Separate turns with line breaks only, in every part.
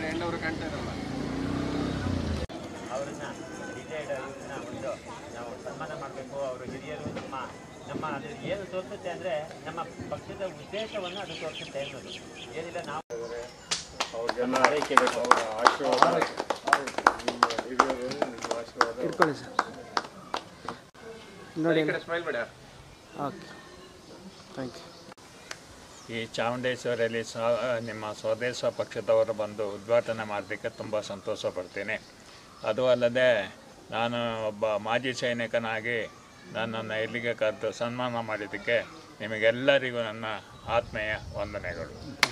ಹೆಣ್ಣವರು ಕಾಣ್ತಾ ಇರಲ್ಲ
ಅವರನ್ನ ರಿಟೈರ್ಡ್ ಇವ್ರನ್ನ ಒಂದು ನಾವು ಸನ್ಮಾನ ಮಾಡಬೇಕು ಅವರು ಹಿರಿಯರು ನಮ್ಮ ನಮ್ಮ ಅದು ಏನು ತೋರಿಸುತ್ತೆ ಅಂದರೆ ನಮ್ಮ ಪಕ್ಷದ ಉದ್ದೇಶವನ್ನು ಅದು ತೋರಿಸುತ್ತೆ ಅನ್ನೋದು ಏನಿಲ್ಲ ನಾವು
ಅವ್ರಿಗೆಲ್ಲ ಅವರ ಆಶೀರ್ವಾದ ನಿಮ್ಮ ಹಿರಿಯರು ನಿಮ್ಮ ಆಶೀರ್ವಾದ
ಇಟ್ಕೊಳ್ಳಿ ಸರ್ ನೋಡಿ
ಸ್ಮೈಲ್ ಬೇಡ
ಓಕೆ ಥ್ಯಾಂಕ್ ಯು
ಈ ಚಾಮುಂಡೇಶ್ವರಿಯಲ್ಲಿ ಸ್ವ ನಿಮ್ಮ ಸ್ವದೇಶ ಪಕ್ಷದವರು ಬಂದು ಉದ್ಘಾಟನೆ ಮಾಡಲಿಕ್ಕೆ ತುಂಬ ಸಂತೋಷ ಪಡ್ತೀನಿ ಅದು ಅಲ್ಲದೆ ನಾನು ಒಬ್ಬ ಮಾಜಿ ಸೈನಿಕನಾಗಿ ನನ್ನನ್ನು ಇಲ್ಲಿಗೆ ಕರೆದು ಸನ್ಮಾನ ಮಾಡಿದ್ದಕ್ಕೆ ನಿಮಗೆಲ್ಲರಿಗೂ ನನ್ನ ಆತ್ಮೀಯ ವಂದನೆಗಳು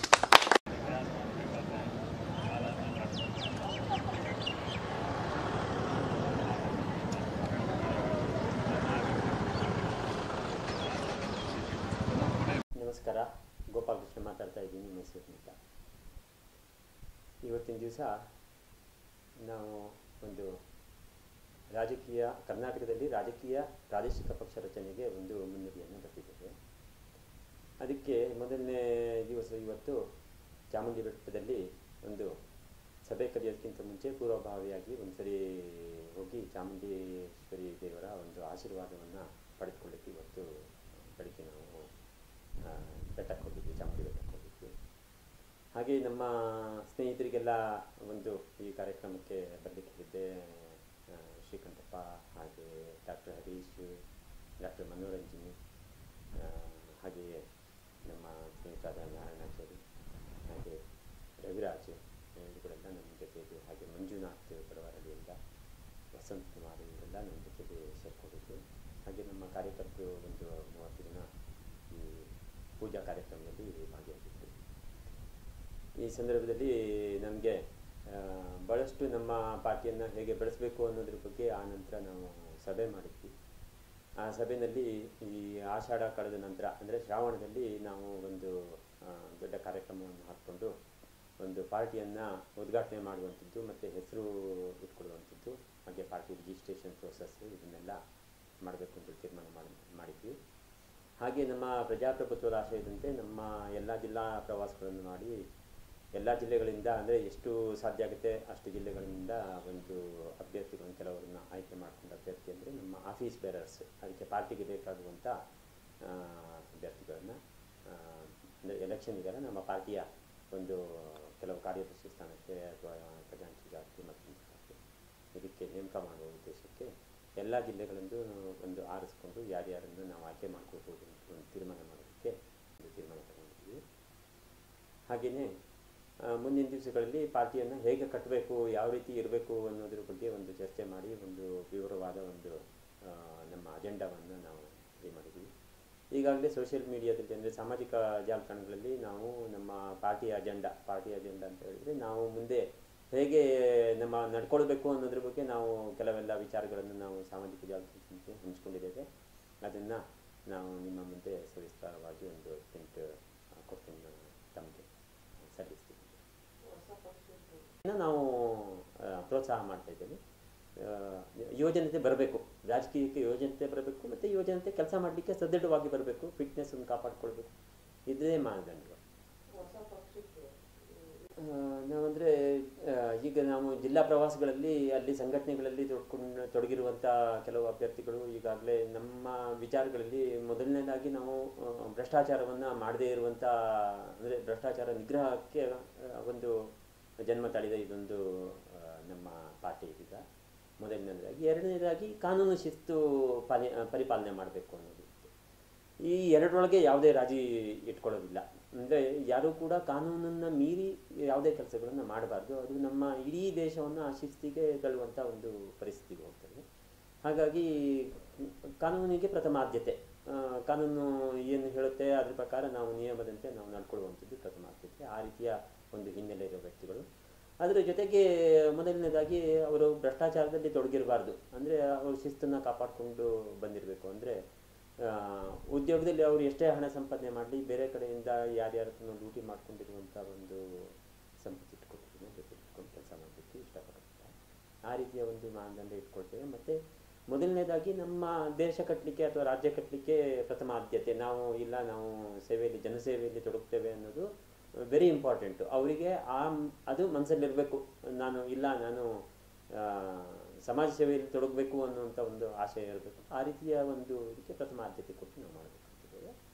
ನಮಸ್ಕಾರ ಗೋಪಾಲಕೃಷ್ಣ ಮಾತಾಡ್ತಾ ಇದ್ದೀನಿ ಮೈಸೂರಿನಿಂದ ಇವತ್ತಿನ ದಿವಸ ನಾವು ಒಂದು ರಾಜಕೀಯ ಕರ್ನಾಟಕದಲ್ಲಿ ರಾಜಕೀಯ ಪ್ರಾದೇಶಿಕ ಪಕ್ಷ ರಚನೆಗೆ ಒಂದು ಮುನ್ನುಡಿಯನ್ನು ಬರೆದಿದ್ದೇವೆ ಅದಕ್ಕೆ ಮೊದಲನೇ ದಿವಸ ಇವತ್ತು ಚಾಮುಂಡಿ ಬೆಟ್ಟದಲ್ಲಿ ಒಂದು ಸಭೆ ಕರೆಯೋದಕ್ಕಿಂತ ಮುಂಚೆ ಪೂರ್ವಭಾವಿಯಾಗಿ ಒಂದು ಸರಿ ಹೋಗಿ ಚಾಮುಂಡೇಶ್ವರಿ ದೇವರ ಒಂದು ಆಶೀರ್ವಾದವನ್ನು ಪಡೆದುಕೊಳ್ಳಿಕ್ಕೆ ಇವತ್ತು ಬೆಳಿಗ್ಗೆ ನಾವು ಆ, ಬೆಟ್ಟಕ್ಕೆ ಹೋಗಿದ್ವಿ ಚಾಮುಂಡಿ ಬೆಟ್ಟಕ್ಕೆ ಹೋಗಿದ್ವಿ ಹಾಗೆ ನಮ್ಮ ಸ್ನೇಹಿತರಿಗೆಲ್ಲ ಒಂದು ಈ ಕಾರ್ಯಕ್ರಮಕ್ಕೆ ಬರಲಿಕ್ಕೆ ಹೇಳಿದ್ದೆ ಆ, ಶ್ರೀಕಂಠಪ್ಪ ಹಾಗೆ ಡಾಕ್ಟರ್ ಹರೀಶ್ ಡಾಕ್ಟರ್ ಮನೋರಂಜನಿ ಆ, ಹಾಗೆಯೇ ನಮ್ಮ ಸ್ನೇಹಿತರಾದ ನಾರಾಯಣಾಚಾರಿ ಹಾಗೆ ರವಿರಾಜ್ ಇವರುಗಳೆಲ್ಲ ನಮ್ಮ ಜೊತೆಗೆ ಹಾಗೆ ಮಂಜುನಾಥ್ ಬಡವರಳ್ಳಿಯಿಂದ ವಸಂತ್ ಕುಮಾರ್ ಇವರೆಲ್ಲ ನಮ್ಮ ಜೊತೆಗೆ ಸೇರ್ಕೊಂಡಿದ್ರು ಹಾಗೆ ನಮ್ಮ ಕಾರ್ಯಕರ್ತರು ಒಂದು ಮೂವತ್ತು ಜನ ಈ ಪೂಜಾ ಕಾರ್ಯಕ್ರಮದಲ್ಲಿ ಭಾಗಿಯಾಗಿದ್ದರು ಈ ಸಂದರ್ಭದಲ್ಲಿ ನಮಗೆ ಭಾಳಷ್ಟು ನಮ್ಮ ಪಾರ್ಟಿಯನ್ನು ಹೇಗೆ ಬೆಳೆಸಬೇಕು ಅನ್ನೋದ್ರ ಬಗ್ಗೆ ಆ ನಂತರ ನಾವು ಸಭೆ ಮಾಡಿದ್ವಿ ಆ ಸಭೆಯಲ್ಲಿ ಈ ಆಷಾಢ ಕಳೆದ ನಂತರ ಅಂದರೆ ಶ್ರಾವಣದಲ್ಲಿ ನಾವು ಒಂದು ಆ, ದೊಡ್ಡ ಕಾರ್ಯಕ್ರಮವನ್ನು ಹಾಕ್ಕೊಂಡು ಒಂದು ಪಾರ್ಟಿಯನ್ನು ಉದ್ಘಾಟನೆ ಮಾಡುವಂಥದ್ದು ಮತ್ತು ಹೆಸರು ಇಟ್ಕೊಳ್ಳುವಂಥದ್ದು ಹಾಗೆ ಪಾರ್ಟಿ ರಿಜಿಸ್ಟ್ರೇಷನ್ ಪ್ರೋಸೆಸ್ಸು ಇದನ್ನೆಲ್ಲ ಮಾಡಬೇಕು ಅಂತ ತೀರ್ಮಾನ ಮಾಡಿ ಮಾಡಿದ್ವಿ ಹಾಗೆ ನಮ್ಮ ಪ್ರಜಾಪ್ರಭುತ್ವದ ಆಶಯದಂತೆ ನಮ್ಮ ಎಲ್ಲ ಜಿಲ್ಲಾ ಪ್ರವಾಸಗಳನ್ನು ಮಾಡಿ ಎಲ್ಲ ಜಿಲ್ಲೆಗಳಿಂದ ಅಂದರೆ ಎಷ್ಟು ಸಾಧ್ಯ ಆಗುತ್ತೆ ಅಷ್ಟು ಜಿಲ್ಲೆಗಳಿಂದ ಒಂದು ಅಭ್ಯರ್ಥಿಗಳನ್ನು ಕೆಲವರನ್ನ ಆಯ್ಕೆ ಮಾಡಿಕೊಂಡ ಅಭ್ಯರ್ಥಿ ಅಂದರೆ ನಮ್ಮ ಆಫೀಸ್ ಬೇರರ್ಸ್ ಅದಕ್ಕೆ ಪಾರ್ಟಿಗೆ ಬೇಕಾಗುವಂಥ ಆ, ಅಭ್ಯರ್ಥಿಗಳನ್ನು ಅಂದರೆ ಎಲೆಕ್ಷನ್ ಇದೆಯಲ್ಲ ನಮ್ಮ ಪಾರ್ಟಿಯ ಒಂದು ಕೆಲವು ಕಾರ್ಯದರ್ಶಿ ಸ್ಥಾನಕ್ಕೆ ಅಥವಾ ಖಜಾಂಚಿಗಾರಕ್ಕೆ ಮತ್ತೊಂದು ಸ್ಥಾನಕ್ಕೆ ಇದಕ್ಕೆ ನೇಮಕ ಮಾಡುವ ಉದ್ದೇಶಕ್ಕೆ ಎಲ್ಲ ಜಿಲ್ಲೆಗಳಿಂದ ಒಂದು ಆರಿಸ್ಕೊಂಡು ಯಾರ್ಯಾರನ್ನು ನಾವು ಆಯ್ಕೆ ಮಾಡ್ಕೋಬೋದು ಅಂತ ಒಂದು ತೀರ್ಮಾನ ಮಾಡೋದಕ್ಕೆ ಒಂದು ತೀರ್ಮಾನ ತಗೊಂಡಿದ್ವಿ ಹಾಗೆಯೇ ಆ, ಮುಂದಿನ ದಿವಸಗಳಲ್ಲಿ ಪಾರ್ಟಿಯನ್ನು ಹೇಗೆ ಕಟ್ಟಬೇಕು ಯಾವ ರೀತಿ ಇರಬೇಕು ಅನ್ನೋದ್ರ ಬಗ್ಗೆ ಒಂದು ಚರ್ಚೆ ಮಾಡಿ ಒಂದು ವಿವರವಾದ ಒಂದು ಆ, ನಮ್ಮ ಅಜೆಂಡಾವನ್ನು ನಾವು ರೆಡಿ ಮಾಡಿದ್ವಿ ಈಗಾಗಲೇ ಸೋಷಿಯಲ್ ಮೀಡಿಯಾದಲ್ಲಿ ಅಂದರೆ ಸಾಮಾಜಿಕ ಜಾಲತಾಣಗಳಲ್ಲಿ ನಾವು ನಮ್ಮ ಪಾರ್ಟಿ ಅಜೆಂಡಾ ಪಾರ್ಟಿ ಅಜೆಂಡಾ ಅಂತ ಹೇಳಿದರೆ ನಾವು ಮುಂದೆ ಹೇಗೆ ನಮ್ಮ ನಡ್ಕೊಳ್ಬೇಕು ಅನ್ನೋದ್ರ ಬಗ್ಗೆ ನಾವು ಕೆಲವೆಲ್ಲ ವಿಚಾರಗಳನ್ನು ನಾವು ಸಾಮಾಜಿಕ ಜಾಲತಾಣದಲ್ಲಿ ಹಂಚ್ಕೊಂಡಿದ್ದೇವೆ ಅದನ್ನು ನಾವು ನಿಮ್ಮ ಮುಂದೆ ಸವಿಸ್ತಾರವಾಗಿ ಒಂದು ಪ್ರಿಂಟ್ ಕೊಡ್ತೀನಿ ನಾನು ತಮಗೆ ಸಲ್ಲಿಸ್ತೀನಿ ಇನ್ನು ನಾವು ಆ, ಪ್ರೋತ್ಸಾಹ ಮಾಡ್ತಾ ಇದ್ದೇವೆ ಆ, ಯೋಜನತೆ ಬರಬೇಕು ರಾಜಕೀಯಕ್ಕೆ ಯೋಜನತೆ ಬರಬೇಕು ಮತ್ತು ಯೋಜನತೆ ಕೆಲಸ ಮಾಡಲಿಕ್ಕೆ ಸದೃಢವಾಗಿ ಬರಬೇಕು ಫಿಟ್ನೆಸ್ಸನ್ನು ಕಾಪಾಡಿಕೊಳ್ಬೇಕು ಇದೇ ಮಾನದಂಡಗಳು ಆ, ನಾವಂದರೆ ಈಗ ನಾವು ಜಿಲ್ಲಾ ಪ್ರವಾಸಗಳಲ್ಲಿ ಅಲ್ಲಿ ಸಂಘಟನೆಗಳಲ್ಲಿ ತೊಡ್ಕೊಂಡು ತೊಡಗಿರುವಂಥ ಕೆಲವು ಅಭ್ಯರ್ಥಿಗಳು ಈಗಾಗಲೇ ನಮ್ಮ ವಿಚಾರಗಳಲ್ಲಿ ಮೊದಲನೇದಾಗಿ ನಾವು ಆ, ಭ್ರಷ್ಟಾಚಾರವನ್ನು ಮಾಡದೇ ಇರುವಂಥ ಅಂದರೆ ಭ್ರಷ್ಟಾಚಾರ ನಿಗ್ರಹಕ್ಕೆ ಆ, ಒಂದು ಜನ್ಮ ತಾಳಿದ ಇದೊಂದು ಆ, ನಮ್ಮ ಪಾರ್ಟಿ ಇದೀಗ ಮೊದಲನೇದಾಗಿ ಎರಡನೇದಾಗಿ ಕಾನೂನು ಶಿಸ್ತು ಪಾಲಿ ಪರಿಪಾಲನೆ ಮಾಡಬೇಕು ಅನ್ನೋದು ಈ ಎರಡರೊಳಗೆ ಯಾವುದೇ ರಾಜಿ ಇಟ್ಕೊಳ್ಳೋದಿಲ್ಲ ಅಂದರೆ ಯಾರೂ ಕೂಡ ಕಾನೂನನ್ನು ಮೀರಿ ಯಾವುದೇ ಕೆಲಸಗಳನ್ನು ಮಾಡಬಾರ್ದು ಅದು ನಮ್ಮ ಇಡೀ ದೇಶವನ್ನು ಆ ಶಿಸ್ತಿಗೆ ತಳ್ಳುವಂಥ ಒಂದು ಪರಿಸ್ಥಿತಿಗೆ ಹೋಗ್ತದೆ ಹಾಗಾಗಿ ಕಾನೂನಿಗೆ ಪ್ರಥಮ ಆದ್ಯತೆ ಆ, ಕಾನೂನು ಏನು ಹೇಳುತ್ತೆ ಅದ್ರ ಪ್ರಕಾರ ನಾವು ನಿಯಮದಂತೆ ನಾವು ನಡ್ಕೊಳ್ಳುವಂಥದ್ದು ಪ್ರಥಮ ಆದ್ಯತೆ ಆ ರೀತಿಯ ಒಂದು ಹಿನ್ನೆಲೆ ಇರೋ ವ್ಯಕ್ತಿಗಳು ಅದರ ಜೊತೆಗೆ ಮೊದಲನೇದಾಗಿ ಅವರು ಭ್ರಷ್ಟಾಚಾರದಲ್ಲಿ ತೊಡಗಿರಬಾರ್ದು ಅಂದರೆ ಅವರು ಶಿಸ್ತನ್ನು ಕಾಪಾಡಿಕೊಂಡು ಬಂದಿರಬೇಕು ಅಂದರೆ ಉದ್ಯೋಗದಲ್ಲಿ ಅವರು ಎಷ್ಟೇ ಹಣ ಸಂಪಾದನೆ ಮಾಡಲಿ ಬೇರೆ ಕಡೆಯಿಂದ ಯಾರ್ಯಾರ ಹತ್ರನೋ ಲೂಟಿ ಮಾಡ್ಕೊಂಡಿರುವಂಥ ಒಂದು ಸಂಪತ್ತು ಇಟ್ಕೊಟ್ಟಿದ್ದೀನಿ ಜೊತೆ ಇಟ್ಕೊಂಡು ಕೆಲಸ ಮಾಡಲಿಕ್ಕೆ ಇಷ್ಟಪಡುತ್ತಾರೆ ಆ ರೀತಿಯ ಒಂದು ಮಾನದಂಡ ಇಟ್ಕೊಳ್ತೇವೆ ಮತ್ತು ಮೊದಲನೇದಾಗಿ ನಮ್ಮ ದೇಶ ಕಟ್ಟಲಿಕ್ಕೆ ಅಥವಾ ರಾಜ್ಯ ಕಟ್ಟಲಿಕ್ಕೆ ಪ್ರಥಮ ಆದ್ಯತೆ ನಾವು ಇಲ್ಲ ನಾವು ಸೇವೆಯಲ್ಲಿ ಜನಸೇವೆಯಲ್ಲಿ ತೊಡಗ್ತೇವೆ ಅನ್ನೋದು ವೆರಿ ಇಂಪಾರ್ಟೆಂಟು ಅವರಿಗೆ ಆ ಮ್- ಅದು ಮನಸ್ಸಲ್ಲಿರಬೇಕು ನಾನು ಇಲ್ಲ ನಾನು ಆ, ಸಮಾಜ ಸೇವೆಯಲ್ಲಿ ತೊಡಗಬೇಕು ಅನ್ನುವಂಥ ಒಂದು ಆಶಯ ಇರಬೇಕು ಆ ರೀತಿಯ ಒಂದು ಇದಕ್ಕೆ ಪ್ರಥಮ ಆದ್ಯತೆ ಕೊಟ್ಟು ನಾವು ಮಾಡಬೇಕಾಗ್ತದೆ